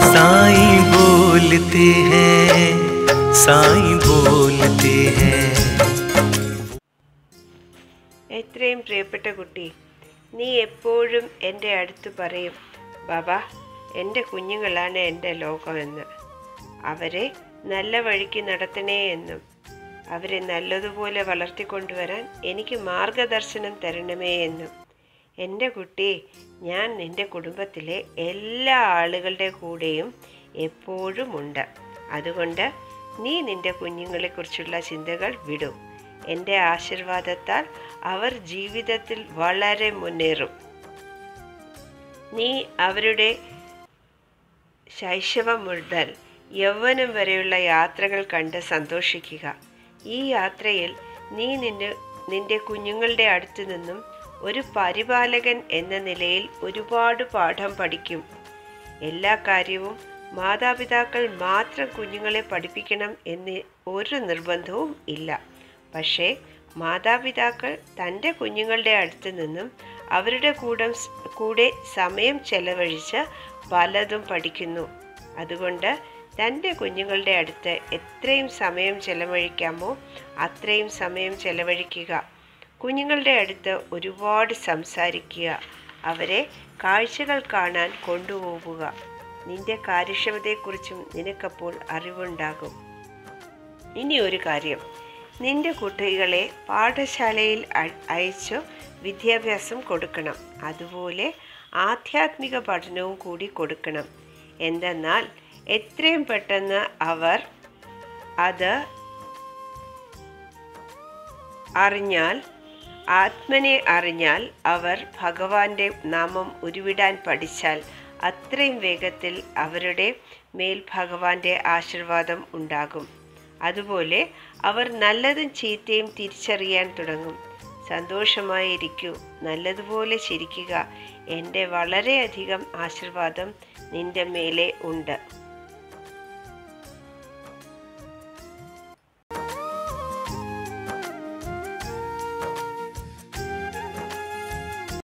साईं बोलते हैं साईं बोलते हैं എത്രയും പ്രിയപ്പെട്ട കുട്ടി നീ എപ്പോഴും എൻ്റെ അടുത്ത് പറയും ബാബ എൻ്റെ കുഞ്ഞുങ്ങളാണ് എൻ്റെ ലോകമെന്ന് അവരെ നല്ല വഴിക്ക് നടത്തണേ എന്നും അവരെ നല്ലതുപോലെ വളർത്തിക്കൊണ്ടുവരാൻ എനിക്ക് മാർഗദർശനം തരണമേ എന്നും എൻ്റെ കുട്ടി ഞാൻ നിൻ്റെ കുടുംബത്തിലെ എല്ലാ ആളുകളുടെ കൂടെയും എപ്പോഴും ഉണ്ട് അതുകൊണ്ട് നീ നിൻ്റെ കുഞ്ഞുങ്ങളെക്കുറിച്ചുള്ള ചിന്തകൾ വിടും എൻ്റെ ആശീർവാദത്താൽ അവർ ജീവിതത്തിൽ വളരെ മുന്നേറും നീ അവരുടെ ശൈശവം മുതൽ യൗവനം വരെയുള്ള യാത്രകൾ കണ്ട് സന്തോഷിക്കുക ഈ യാത്രയിൽ നീ നിന്റെ നിന്റെ കുഞ്ഞുങ്ങളുടെ അടുത്തു നിന്നും ഒരു പരിപാലകൻ എന്ന നിലയിൽ ഒരുപാട് പാഠം പഠിക്കും എല്ലാ കാര്യവും മാതാപിതാക്കൾ മാത്രം കുഞ്ഞുങ്ങളെ പഠിപ്പിക്കണം എന്ന് ഒരു നിർബന്ധവും ഇല്ല പക്ഷേ മാതാപിതാക്കൾ തൻ്റെ കുഞ്ഞുങ്ങളുടെ അടുത്ത് നിന്നും അവരുടെ കൂടെ കൂടെ സമയം ചെലവഴിച്ച് പലതും പഠിക്കുന്നു അതുകൊണ്ട് തൻ്റെ കുഞ്ഞുങ്ങളുടെ അടുത്ത് എത്രയും സമയം ചെലവഴിക്കാമോ അത്രയും സമയം ചെലവഴിക്കുക കുഞ്ഞുങ്ങളുടെ അടുത്ത് ഒരുപാട് സംസാരിക്കുക അവരെ കാഴ്ചകൾ കാണാൻ കൊണ്ടുപോവുക നിന്റെ കാര്യക്ഷമതയെക്കുറിച്ചും നിനക്കപ്പോൾ അറിവുണ്ടാകും ഇനി ഒരു കാര്യം നിന്റെ കുട്ടികളെ പാഠശാലയിൽ അ- അയച്ചു വിദ്യാഭ്യാസം കൊടുക്കണം അതുപോലെ ആധ്യാത്മിക പഠനവും കൂടി കൊടുക്കണം എന്തെന്നാൽ എത്രയും പെട്ടെന്ന് അവർ അത് അറിഞ്ഞാൽ ആത്മനെ അറിഞ്ഞാൽ അവർ ഭഗവാന്റെ നാമം ഉരുവിടാൻ പഠിച്ചാൽ അത്രയും വേഗത്തിൽ അവരുടെ മേൽ ഭഗവാന്റെ ആശീർവാദം ഉണ്ടാകും അതുപോലെ അവർ നല്ലതും ചീത്തയും തിരിച്ചറിയാൻ തുടങ്ങും സന്തോഷമായിരിക്കൂ നല്ലതുപോലെ ചിരിക്കുക എൻ്റെ വളരെയധികം ആശീർവാദം നിന്റെ മേലെ ഉണ്ട്